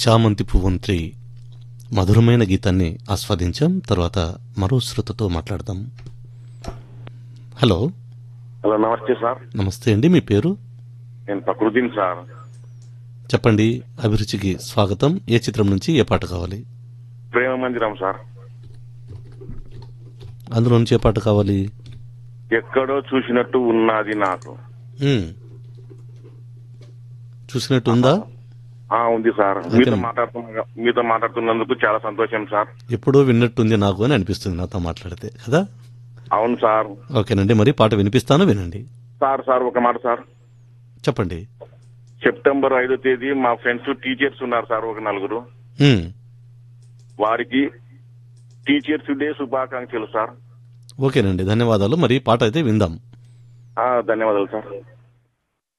చామంతి పువ్వంత్రి మధురమైన గీతాన్ని ఆస్వాదించాం తర్వాత మరో శ్రోతతో మాట్లాడదాం హలో హలో నమస్తే సార్ నమస్తే అండి మీ పేరు నేను ప్రకృతిని సార్ చెప్పండి అభిరుచికి స్వాగతం ఏ చిత్రం నుంచి ఏ పాట కావాలి ప్రేమ మందిరం సార్ అందులో నుంచి ఏ పాట కావాలి ఎక్కడో చూసినట్టు ఉన్నది నాకు మ్మ్. చూసినట్టు ఉందా ఆ ఉంది సార్ మీతో మాట్లాడుతున్నా మీతో మాట్లాడుతున్నందుకు చాలా సంతోషం సార్ ఎప్పుడో విన్నట్టుంది నాకు అని అనిపిస్తుంది నాతో మాట్లాడితే కదా అవును సార్ ఓకేనండి మరి పాట వినిపిస్తాను వినండి సార్ సార్ ఒక మాట సార్ చెప్పండి సెప్టెంబర్ ఐదో తేదీ మా ఫ్రెండ్స్ టీచర్స్ ఉన్నారు సార్ ఒక నలుగురు మ్మ్. వారికి టీచర్స్ డే శుభాకాంక్షలు సార్ ఓకేనండి ధన్యవాదాలు మరి పాట అయితే విందాం ఆ, ధన్యవాదాలు సార్